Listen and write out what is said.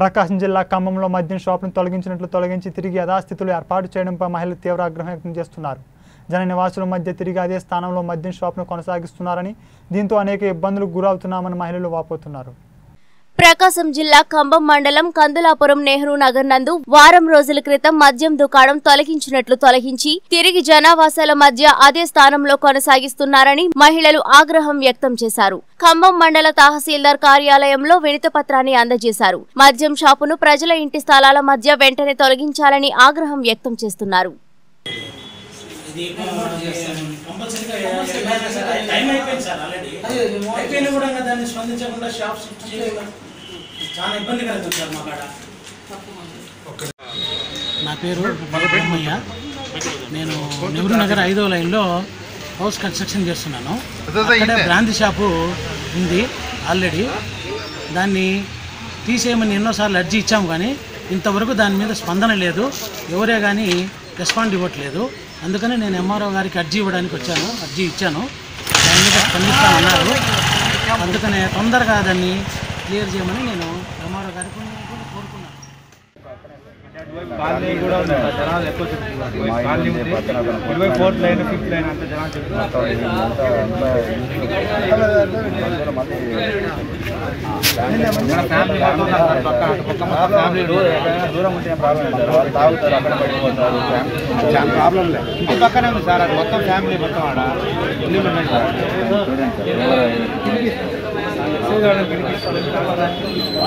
ప్రకాశం జిల్లా ఖమ్మంలో మద్యం షాపును తొలగించినట్లు తొలగించి తిరిగి యథాస్థితులు ఏర్పాటు చేయడంపై మహిళలు తీవ్ర ఆగ్రహం వ్యక్తం చేస్తున్నారు జన నివాసుల మధ్య తిరిగి అదే స్థానంలో మద్యం షాపును కొనసాగిస్తున్నారని దీంతో అనేక ఇబ్బందులకు గురవుతున్నామని మహిళలు వాపోతున్నారు ప్రకాశం జిల్లా కంబం మండలం కందులాపురం నెహ్రూ నగర్ నందు వారం రోజుల క్రితం మద్యం దుకాణం తొలగించినట్లు తొలగించి తిరిగి జనావాసాల మధ్య అదే స్థానంలో కొనసాగిస్తున్నారని మహిళలు ఆగ్రహం వ్యక్తం చేశారు ఖమ్మం మండల తహసీల్దార్ కార్యాలయంలో వినతి పత్రాన్ని అందజేశారు మద్యం షాపును ప్రజల ఇంటి స్థలాల మధ్య వెంటనే తొలగించాలని ఆగ్రహం వ్యక్తం చేస్తున్నారు ఇది కంపల్సరీగా ఎలాగైనా సరే టైం అయిపోయింది సార్ ఆల్రెడీ అయిపోయినా కూడా ఇంకా దాన్ని స్పందించకుండా షాప్ షిఫ్ట్ చేయకుండా చాలా ఇబ్బంది కలుగుతుంది సార్ మా కాడ నా పేరు బ్రహ్మయ్య నేను నెహ్రూ నగర్ ఐదో లైన్లో హౌస్ కన్స్ట్రక్షన్ చేస్తున్నాను అక్కడే బ్రాంతి షాపు ఉంది ఆల్రెడీ దాన్ని తీసేయమని ఎన్నోసార్లు అర్జీ ఇచ్చాము కానీ ఇంతవరకు దాని మీద స్పందన లేదు ఎవరే కానీ రెస్పాండ్ ఇవ్వట్లేదు అందుకని నేను ఎంఆర్ఓ గారికి అర్జీ ఇవ్వడానికి వచ్చాను అర్జీ ఇచ్చాను దాని మీద స్పందిస్తామన్నారు అందుకనే తొందరగా దాన్ని క్లియర్ చేయమని నేను ఎంఆర్ఓ గారికి కూడా కోరుకున్నాను కాలనీ కూడా ఉంది సార్, జనాలు ఎక్కువ చెప్తున్నారు కాలనీ ఉంది ఇరవై ఫోర్త్ లైన్ ఫిఫ్త్ లైన్ అంత జనాలు చెప్తున్నారు మన ఫ్యామిలీ మొత్తం ఉన్నారు సార్, పక్క అటు పక్క మొత్తం ఫ్యామిలీ దూరం ఉంటే ఏం ప్రాబ్లం లేదు సార్ వాళ్ళు తాగుతారు అక్కడ పడిపోతారు చాలా ప్రాబ్లం లేదు ఇంటి పక్కనే ఉంది సార్ అది మొత్తం ఫ్యామిలీ మొత్తం ఆడ ఇల్లు ఉన్నాయి సార్